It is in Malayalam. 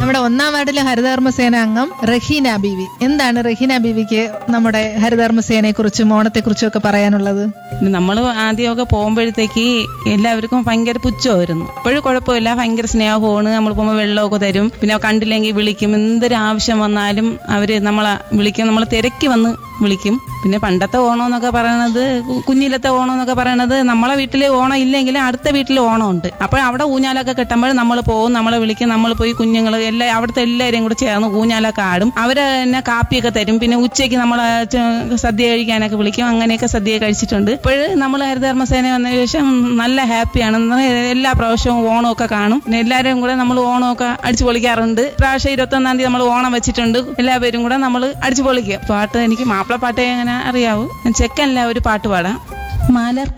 നമ്മുടെ ഒന്നാം വാർഡിലെ ഹരിതകർമ്മസേന അംഗം റഹീന ബീവി എന്താണ് റഹീന ബീവിക്ക് നമ്മുടെ ഹരിതകർമ്മസേനയെ കുറിച്ചും ഓണത്തെ കുറിച്ചും ഒക്കെ പറയാനുള്ളത് നമ്മൾ ആദ്യമൊക്കെ പോകുമ്പോഴത്തേക്ക് എല്ലാവർക്കും ഭയങ്കര പുച്ഛമായിരുന്നു ഇപ്പോഴും കുഴപ്പമില്ല ഭയങ്കര സ്നേഹമാണ് നമ്മൾ പോകുമ്പോൾ വെള്ളമൊക്കെ തരും പിന്നെ കണ്ടില്ലെങ്കിൽ വിളിക്കും എന്തൊരു ആവശ്യം വന്നാലും അവര് നമ്മളെ വിളിക്കും നമ്മളെ തിരക്കി വന്ന് വിളിക്കും പിന്നെ പണ്ടത്തെ ഓണം എന്നൊക്കെ പറയണത് കു- കുഞ്ഞിലത്തെ ഓണം എന്നൊക്കെ പറയണത് നമ്മളെ വീട്ടിൽ ഓണം ഇല്ലെങ്കിൽ അടുത്ത വീട്ടിൽ ഓണം ഉണ്ട് അപ്പോൾ അവിടെ ഊഞ്ഞാലൊക്കെ കെട്ടുമ്പോൾ നമ്മൾ പോകും നമ്മളെ വിളിക്കും നമ്മൾ പോയി കുഞ്ഞുങ്ങൾ എല്ലാ അവിടുത്തെ എല്ലാവരെയും കൂടെ ചേർന്ന് ഊഞ്ഞാലൊക്കെ ആടും അവര് തന്നെ കാപ്പിയൊക്കെ തരും പിന്നെ ഉച്ചയ്ക്ക് നമ്മളെ ച- സദ്യ കഴിക്കാനൊക്കെ വിളിക്കും അങ്ങനെയൊക്കെ സദ്യ കഴിച്ചിട്ടുണ്ട് ഇപ്പോഴ് നമ്മൾ ഹരിതകർമ്മസേന വന്ന ശേഷം നല്ല ഹാപ്പിയാണ് എന്ന് പറഞ്ഞാൽ എല്ലാ പ്രാവശ്യവും ഓണമൊക്കെ കാണും പിന്നെ എല്ലാവരും കൂടെ നമ്മൾ ഓണമൊക്കെ അടിച്ചു പൊളിക്കാറുണ്ട് പ്രാവശ്യം ഇരുപത്തൊന്നാം തീയതി നമ്മൾ ഓണം വെച്ചിട്ടുണ്ട് എല്ലാവരും കൂടെ നമ്മൾ അടിച്ചു പൊളിക്കുക പാട്ട് എനിക്ക് മാപ്പിളപ്പാട്ടേ അങ്ങനെ അറിയാവൂ ഞാൻ ചെക്കനല്ല ഒരു പാട്ട് പാടാം മലർ